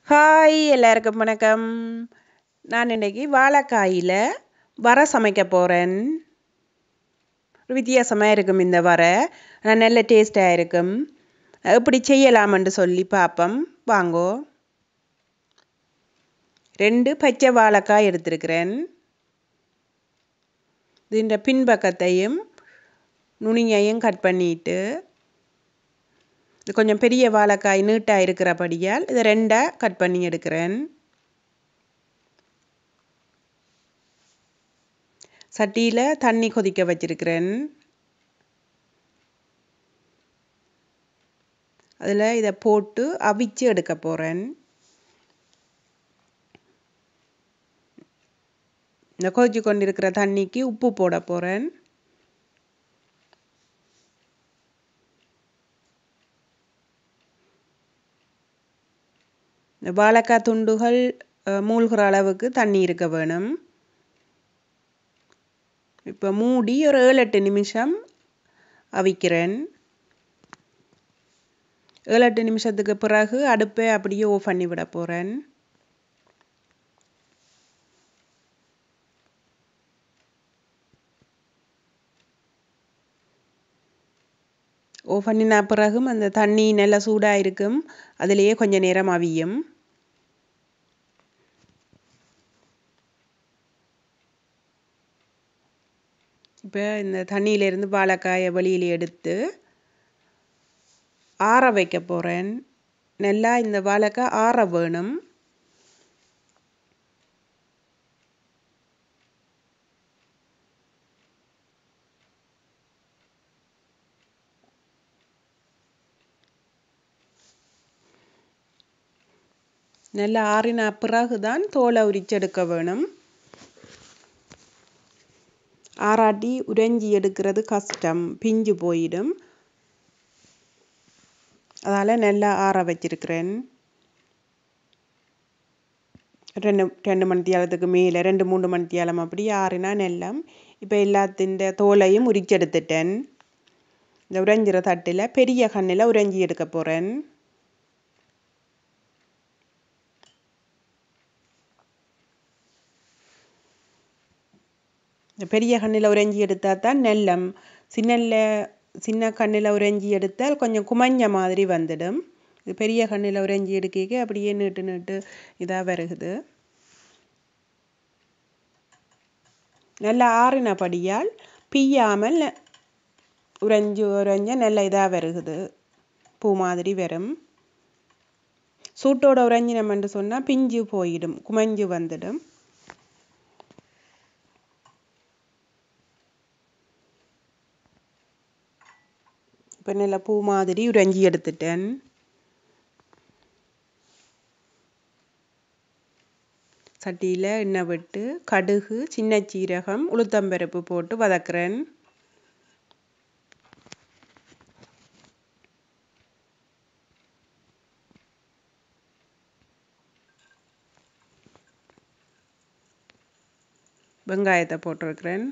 hi எல்லாருக்கும் வணக்கம் நான் இன்னைக்கு வாழைக்காயில் வர சமைக்க போகிறேன் ஒரு வித்தியாசமாக இருக்கும் இந்த வர ஆனால் நல்ல டேஸ்டாக இருக்கும் எப்படி செய்யலாமென்று சொல்லி பார்ப்போம் வாங்கோ ரெண்டு பச்சை வாழைக்காய் எடுத்திருக்கிறேன் இதுன்ற பின்பக்கத்தையும் நுனியையும் கட் பண்ணிட்டு இது கொஞ்சம் பெரிய வாழைக்காய் நீட்டாக இருக்கிறபடியால் இதை ரெண்டாக கட் பண்ணி எடுக்கிறேன் சட்டியில் தண்ணி கொதிக்க வச்சிருக்கிறேன் அதில் இதை போட்டு அவிச்சு எடுக்க போகிறேன் இந்த கொதிச்சு கொண்டிருக்கிற தண்ணிக்கு உப்பு போட போகிறேன் இந்த வாழைக்காய் துண்டுகள் மூழ்கிற அளவுக்கு தண்ணி இருக்க வேணும் இப்போ மூடி ஒரு ஏழு எட்டு நிமிஷம் அவிக்கிறேன் ஏழு எட்டு நிமிஷத்துக்கு பிறகு அடுப்பை அப்படியே ஓஃப் பண்ணி விட போகிறேன் ஓஃப் பண்ணின பிறகும் அந்த தண்ணி நல்லா சூடாக இருக்கும் அதிலேயே கொஞ்சம் நேரம் அவியும் இப்போ இந்த தண்ணியிலேருந்து வாழைக்காயை வெளியில் எடுத்து ஆற வைக்க போகிறேன் நல்லா இந்த வாழைக்காய் ஆற வேணும் நல்லா ஆறின பிறகு தான் தோலை உரிச்செடுக்க வேணும் ஆறாட்டி உறைஞ்சி எடுக்கிறது கஷ்டம் பிஞ்சு போயிடும் அதால் நல்லா ஆற வச்சிருக்கிறேன் ரெண்டு ரெண்டு மணி தியாலத்துக்கு மேலே ரெண்டு மூணு மணி தியாலம் அப்படி ஆறினா நெல்லம் இப்போ எல்லாத்தின் தோலையும் உரிச்செடுத்துட்டேன் இந்த உறைஞ்சிற தட்டில் பெரிய கண்ணில் உறைஞ்சி எடுக்க போகிறேன் பெரிய கண்ணில் உறைஞ்சி எடுத்தால் தான் நெல்லம் சின்னல்ல சின்ன கண்ணில் உறைஞ்சி எடுத்தால் கொஞ்சம் குமஞ்ச மாதிரி வந்துடும் இது பெரிய கண்ணில் உறைஞ்சி எடுக்க அப்படியே நீட்டு நீட்டு இதாக வருகுது நல்லா ஆறினபடியால் பிய்யாமல் உறைஞ்சி உறைஞ்ச நல்ல இதாக வருகுது பூ மாதிரி வரும் சூட்டோட உறைஞ்சினம்னு சொன்னால் பிஞ்சு போயிடும் குமஞ்சு வந்துடும் இப்போ நல்ல பூ மாதிரி உறைஞ்சி எடுத்துட்டேன் சட்டியில் எண்ணெய் விட்டு கடுகு சின்ன சீரகம் உளுத்தம்பருப்பு போட்டு வதக்குறேன் வெங்காயத்தை போட்டிருக்கிறேன்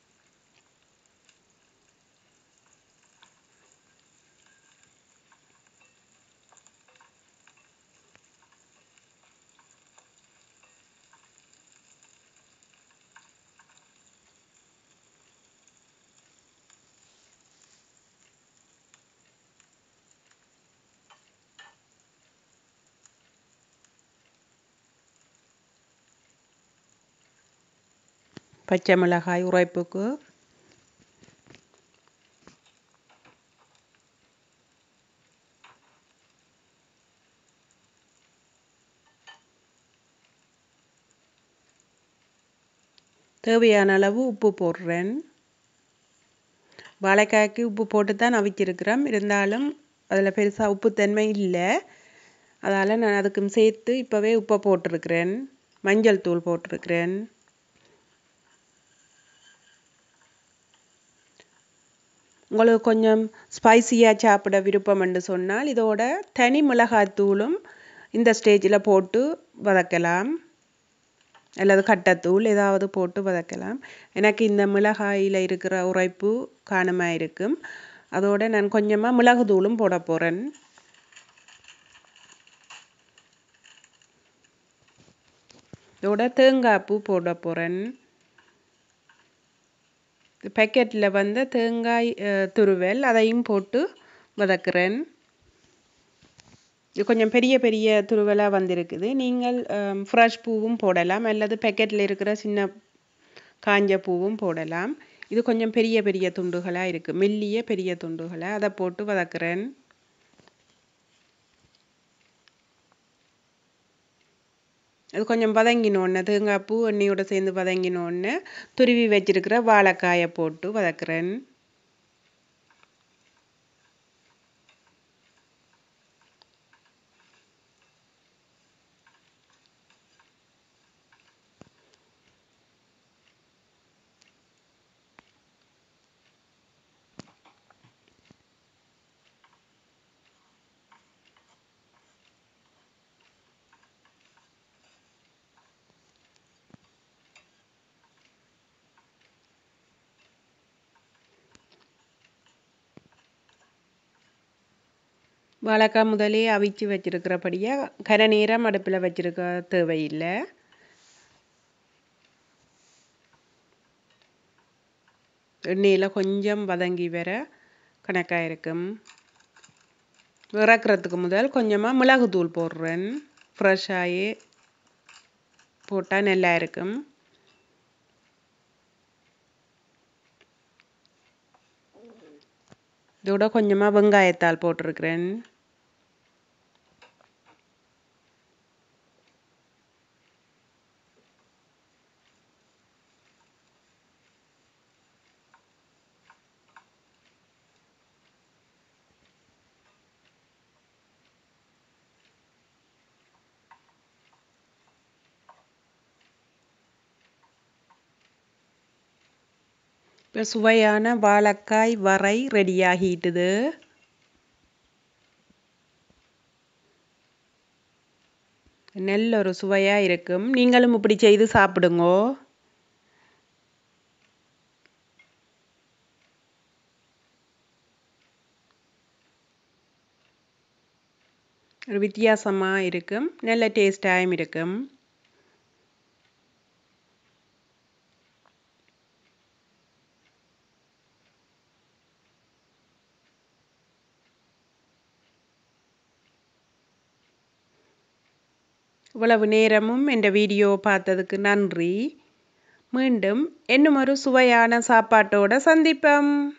பச்சை மிளகாய் உரைப்புக்கு தேவையான அளவு உப்பு போடுறேன் வாழைக்காய்க்கு உப்பு போட்டு தான் அவிச்சிருக்கிறோம் இருந்தாலும் அதில் பெருசாக உப்புத்தன்மை இல்லை அதால் நான் அதுக்கும் சேர்த்து இப்போவே உப்பை போட்டிருக்கிறேன் மஞ்சள் தூள் போட்டிருக்கிறேன் உங்களுக்கு கொஞ்சம் ஸ்பைசியாக சாப்பிட விருப்பம் என்று சொன்னால் இதோட தனி மிளகாய்த்தூளும் இந்த ஸ்டேஜில் போட்டு வதக்கலாம் அல்லது கட்டத்தூள் ஏதாவது போட்டு வதக்கலாம் எனக்கு இந்த மிளகாயில் இருக்கிற உரைப்பு காணமாக இருக்கும் அதோட நான் கொஞ்சமாக மிளகுத்தூளும் போட போகிறேன் இதோட தேங்காய் பூ போட போகிறேன் பேக்கெட்டில் வந்த தேங்காய் அஹ், துருவல் அதையும் போட்டு வதக்குறேன் இது கொஞ்சம் பெரிய பெரிய துருவலாக வந்திருக்குது நீங்கள் ஃப்ரெஷ் பூவும் போடலாம் அல்லது பேக்கெட்டில் இருக்கிற சின்ன காஞ்ச பூவும் போடலாம் இது கொஞ்சம் பெரிய பெரிய துண்டுகளாக இருக்குது மெல்லிய பெரிய துண்டுகளாக அதை போட்டு வதக்குறேன் அது கொஞ்சம் வதங்கினோடனே தேங்காய் பூ எண்ணெயோட சேர்ந்து வதங்கினோடனே துருவி வச்சிருக்கிற வாழைக்காயை போட்டு வதக்குறேன் வாழைக்காய் முதலே அவிச்சு வச்சிருக்கிறபடியாக கரை நேரம் அடுப்பில் வச்சிருக்க தேவையில்லை எண்ணெயில் கொஞ்சம் வதங்கி வர கணக்காக இருக்கும் இறக்குறதுக்கு முதல் கொஞ்சமாக மிளகுத்தூள் போடுறேன் ஃப்ரெஷ்ஷாகி போட்டால் நல்லா இருக்கும் இதோட கொஞ்சமாக வெங்காயத்தாள் போட்டிருக்கிறேன் இப்போ சுவையான வாழைக்காய் வரை ரெடியாகிட்டுது நல்ல ஒரு சுவையாக இருக்கும் நீங்களும் இப்படி செய்து சாப்பிடுங்கோ ஒரு வித்தியாசமாக இருக்கும் நல்ல டேஸ்டாகவும் இருக்கும் இவ்வளவு நேரமும் என்ற வீடியோ பார்த்ததுக்கு நன்றி மீண்டும் இன்னும் ஒரு சுவையான சாப்பாட்டோட சந்திப்போம்